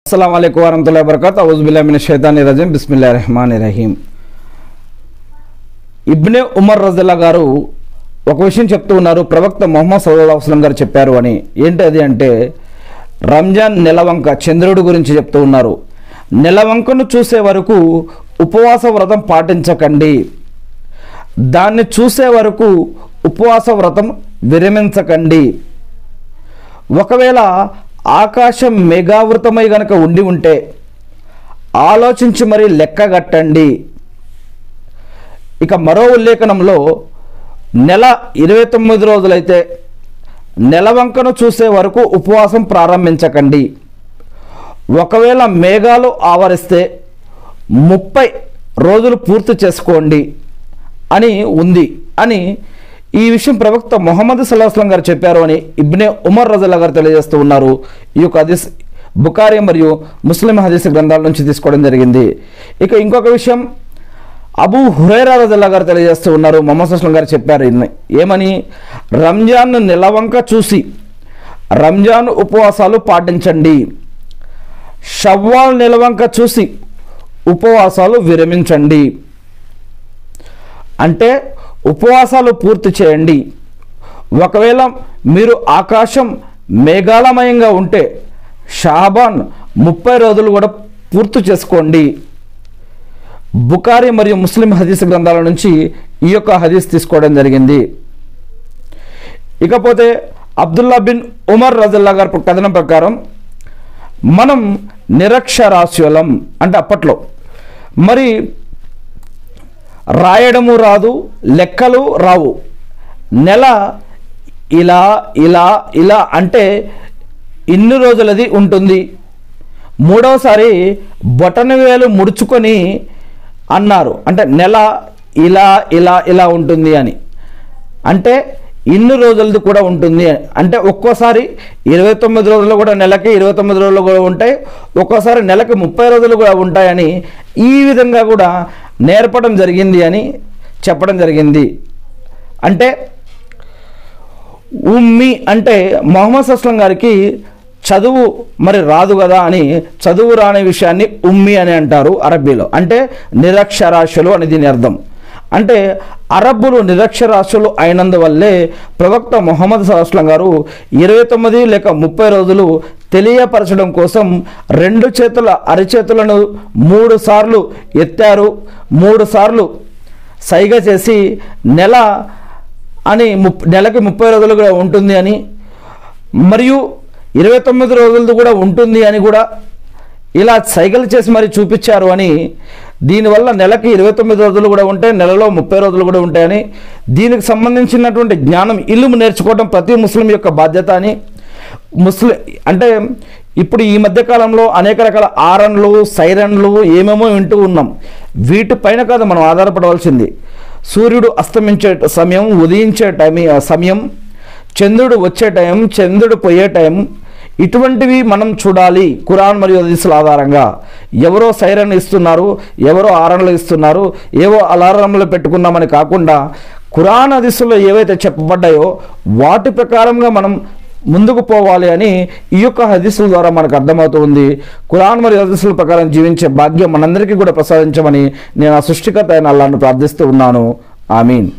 అస్సలం అయికు వరహతుల్లా వరకత్ అవుజుబిల్లామిన షైతాని రజీం బిస్మిల్లా రెహమాన్ రహీం ఇబ్నే ఉమర్ రజల్లా గారు ఒక విషయం చెప్తూ ఉన్నారు ప్రవక్త మొహమ్మద్ సల్లా వసలం గారు చెప్పారు అని ఏంటి అది అంటే రంజాన్ నెలవంక చంద్రుడి గురించి చెప్తూ ఉన్నారు నెలవంకను చూసే వరకు ఉపవాస వ్రతం పాటించకండి దాన్ని చూసే వరకు ఉపవాస వ్రతం విరమించకండి ఒకవేళ ఆకాశం మేఘావృతమై గనక ఉండి ఉంటే ఆలోచించి మరి లెక్కగట్టండి ఇక మరో ఉల్లేఖనంలో నెల ఇరవై తొమ్మిది రోజులైతే నెలవంకను చూసే వరకు ఉపవాసం ప్రారంభించకండి ఒకవేళ మేఘాలు ఆవరిస్తే ముప్పై రోజులు పూర్తి చేసుకోండి అని ఉంది అని ఈ విషయం ప్రవక్త మొహమ్మద్ సల్లాహస్లం గారు చెప్పారు అని ఇబ్నే ఉమర్ రజల్లా గారు తెలియజేస్తూ ఉన్నారు ఈ యొక్క హదీస్ బుకారి మరియు ముస్లిం హదీస్ గ్రంథాల నుంచి తీసుకోవడం జరిగింది ఇక ఇంకొక విషయం అబూ హురైరా రజల్లా గారు తెలియజేస్తూ ఉన్నారు మొహమ్మద్ అస్లం గారు చెప్పారు ఇన్ని ఏమని రంజాన్ నెలవంక చూసి రంజాన్ ఉపవాసాలు పాటించండి షవ్వాల్ నెలవంక చూసి ఉపవాసాలు విరమించండి అంటే ఉపవాసాలు పూర్తి చేయండి ఒకవేళ మీరు ఆకాశం మేఘాలమయంగా ఉంటే షాబాన్ ముప్పై రోజులు కూడా పూర్తి చేసుకోండి బుకారి మరియు ముస్లిం హదీస్ గ్రంథాల నుంచి ఈ యొక్క హదీస్ తీసుకోవడం జరిగింది ఇకపోతే అబ్దుల్లా బిన్ ఉమర్ రజల్లా గారి కథనం ప్రకారం మనం నిరక్షరాస్యులం అంటే అప్పట్లో మరి రాయడము రాదు లెక్కలు రావు నెల ఇలా ఇలా ఇలా అంటే ఇన్ని రోజులది ఉంటుంది మూడవసారి బొటన వేలు ముడుచుకొని అన్నారు అంటే నెల ఇలా ఇలా ఇలా ఉంటుంది అని అంటే ఇన్ని రోజులది కూడా ఉంటుంది అని అంటే ఒక్కోసారి ఇరవై తొమ్మిది రోజులు కూడా నెలకి ఇరవై తొమ్మిది రోజులు కూడా ఉంటాయి ఒక్కోసారి నెలకి ముప్పై రోజులు కూడా ఉంటాయని ఈ విధంగా కూడా నేర్పడం జరిగింది అని చెప్పడం జరిగింది అంటే ఉమ్మి అంటే మొహమ్మద్ అస్లం గారికి చదువు మరి రాదు కదా అని చదువు రాని విషయాన్ని ఉమ్మి అని అంటారు అరబ్బీలో అంటే నిరక్షరాస్యులు అని దీని అర్థం అంటే అరబ్బులు నిరక్షరాస్యులు అయినందువల్లే ప్రవక్త మొహమ్మద్ అస్లం గారు ఇరవై తొమ్మిది లేక ముప్పై రోజులు తెలియపరచడం కోసం రెండు చేతుల అరిచేతులను మూడు సార్లు ఎత్తారు మూడు సార్లు సైగ చేసి నెల అని ముప్ నెలకి ముప్పై రోజులు కూడా ఉంటుంది అని మరియు ఇరవై తొమ్మిది రోజులది కూడా ఉంటుంది అని కూడా ఇలా సైకిల్ చేసి మరి చూపించారు అని దీనివల్ల నెలకి ఇరవై తొమ్మిది రోజులు కూడా ఉంటాయి నెలలో ముప్పై రోజులు కూడా ఉంటాయని దీనికి సంబంధించినటువంటి జ్ఞానం ఇల్లు నేర్చుకోవడం ప్రతి ముస్లిం యొక్క బాధ్యత అని ముస్లిం అంటే ఇప్పుడు ఈ మధ్య కాలంలో అనేక రకాల ఆరన్లు సైరన్లు ఏమేమో వింటూ ఉన్నాం వీటిపైన కాదు మనం ఆధారపడవలసింది సూర్యుడు అస్తమించే సమయం ఉదయించే టైం సమయం చంద్రుడు వచ్చే టైం చంద్రుడు పోయే టైం ఇటువంటివి మనం చూడాలి కురాన్ మరియు హదీసుల ఆధారంగా ఎవరో సైరన్ ఇస్తున్నారు ఎవరో ఆరణలు ఇస్తున్నారు ఏవో అలారంలు పెట్టుకున్నామని కాకుండా కురాన్ హదీసులో ఏవైతే చెప్పబడ్డాయో వాటి ప్రకారంగా మనం ముందుకు పోవాలి అని ఈ యొక్క హదీసుల ద్వారా మనకు అర్థమవుతుంది కురాన్ మరియు హదీసుల ప్రకారం జీవించే భాగ్యం మనందరికీ కూడా ప్రసాదించమని నేను ఆ సృష్టికర్త అయిన అల్లాను ప్రార్థిస్తూ ఉన్నాను ఆమీన్